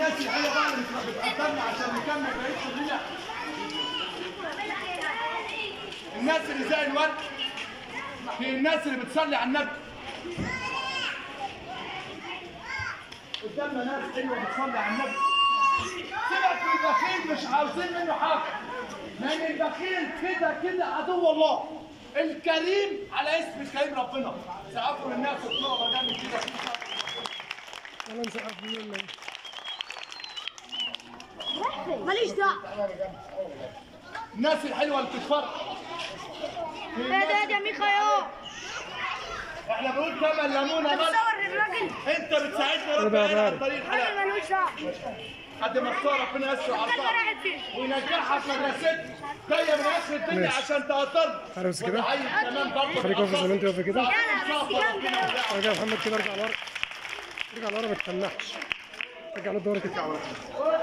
الناس الحلوه بقى اللي بتقدرنا عشان نكمل بقيه شغلنا الناس اللي زي الورد في الناس اللي بتصلي على النبي قدامنا ناس حلوه بتصلي على النبي سيبك من البخيل مش عاوزين منه حاجه لان البخيل كده كده عدو الله الكريم على اسم كريم ربنا سقفوا للناس الطلبه ده من كده يلا نسقف لله ماليش دعوة الناس الحلوه اللي بتتفرج ده ده ده ميخا يا احنا بنقول كمان ليمونه بس بتصور الراجل انت بتساعدني يا رب ده يعين عن غالي. طريق الحلال الراجل ملوش دعوة قد ما اختار ربنا يسر على كان الطاعه راحت فين وينجحها في مدرستك جايه من اخر الدنيا ماشي. عشان تقدرني تعالى بس كده. وتعين كمان برضه خليك واقف زي ما انت واقف كده لا لا بس جامدة يا ارجع يا محمد كده ارجع لورا ارجع لورا ما تتنحش ارجع للدورة كده على ورا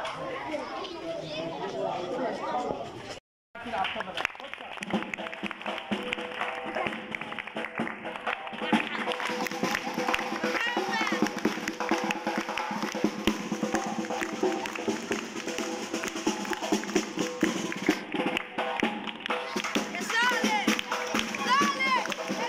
يا صالح صالح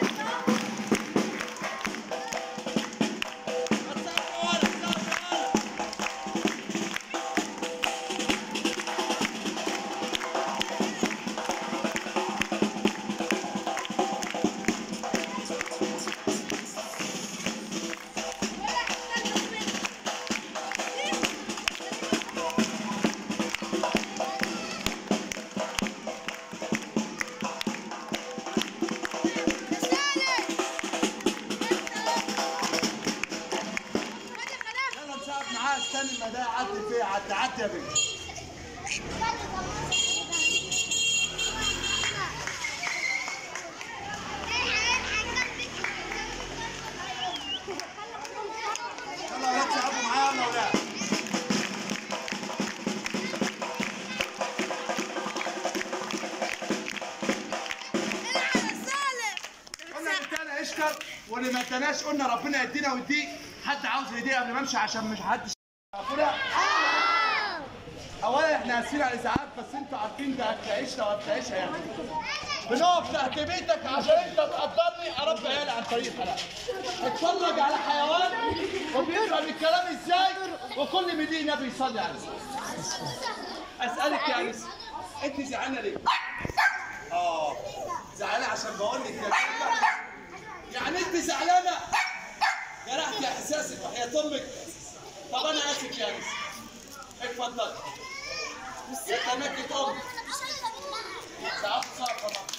يلا نساعد معاه استنى ما ده عدي فيه عدي عدي يا بيه يلا يا ولاد ساعدوا معايا يلا يا ولاد قلنا للتاني اشكر واللي ما اداناش قلنا ربنا يدينا ويديك حد عاوز يديه قبل ما امشي عشان مش حدش كده اولا احنا اسفين على الازعاج بس انتوا عارفين ده هتعيشنا وهتعيشها يعني بنقف تحت بيتك عشان انت تقدرني اربي عيالي عن طريق الحلال اتفرج على حيوان وبيفهم الكلام ازاي وكل مدينه بيصلي عليه اسالك يا انس انت زعلانه ليه؟ اه زعلانه عشان بقول لك يا كلمة. يعني انت زعلانه جرحت احساسك وحياة امك طب انا اسف يا انس اتفضل يا تنكت امك ساعات صعبه